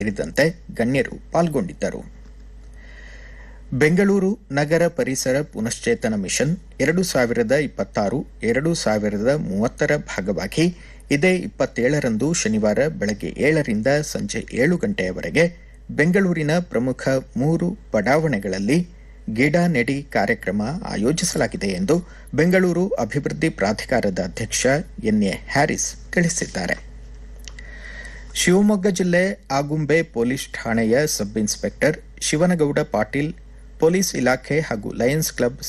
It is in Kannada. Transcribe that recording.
ಸೇರಿದಂತೆ ಗಣ್ಯರು ಪಾಲ್ಗೊಂಡಿದ್ದರು ಬೆಂಗಳೂರು ನಗರ ಪರಿಸರ ಪುನಶ್ಚೇತನ ಮಿಷನ್ ಎರಡು ಸಾವಿರದ ಇಪ್ಪತ್ತಾರು ಎರಡು ಸಾವಿರದ ಮೂವತ್ತರ ಭಾಗವಾಗಿ ಇದೇ ಇಪ್ಪತ್ತೇಳರಂದು ಶನಿವಾರ ಬೆಳಗ್ಗೆ ಏಳರಿಂದ ಸಂಜೆ ಏಳು ಗಂಟೆಯವರೆಗೆ ಬೆಂಗಳೂರಿನ ಪ್ರಮುಖ ಮೂರು ಬಡಾವಣೆಗಳಲ್ಲಿ ಗಿಡ ನೆಡಿ ಕಾರ್ಯಕ್ರಮ ಆಯೋಜಿಸಲಾಗಿದೆ ಎಂದು ಬೆಂಗಳೂರು ಅಭಿವೃದ್ಧಿ ಪ್ರಾಧಿಕಾರದ ಅಧ್ಯಕ್ಷ ಎನ್ಎ ಹ್ಯಾರಿಸ್ ತಿಳಿಸಿದ್ದಾರೆ ಶಿವಮೊಗ್ಗ ಜಿಲ್ಲೆ ಆಗುಂಬೆ ಪೊಲೀಸ್ ಠಾಣೆಯ sub inspector Shivanagouda Patil police ಇಲಾಖೆ ಹಾಗೂ ಲಯನ್ಸ್ ಕ್ಲಬ್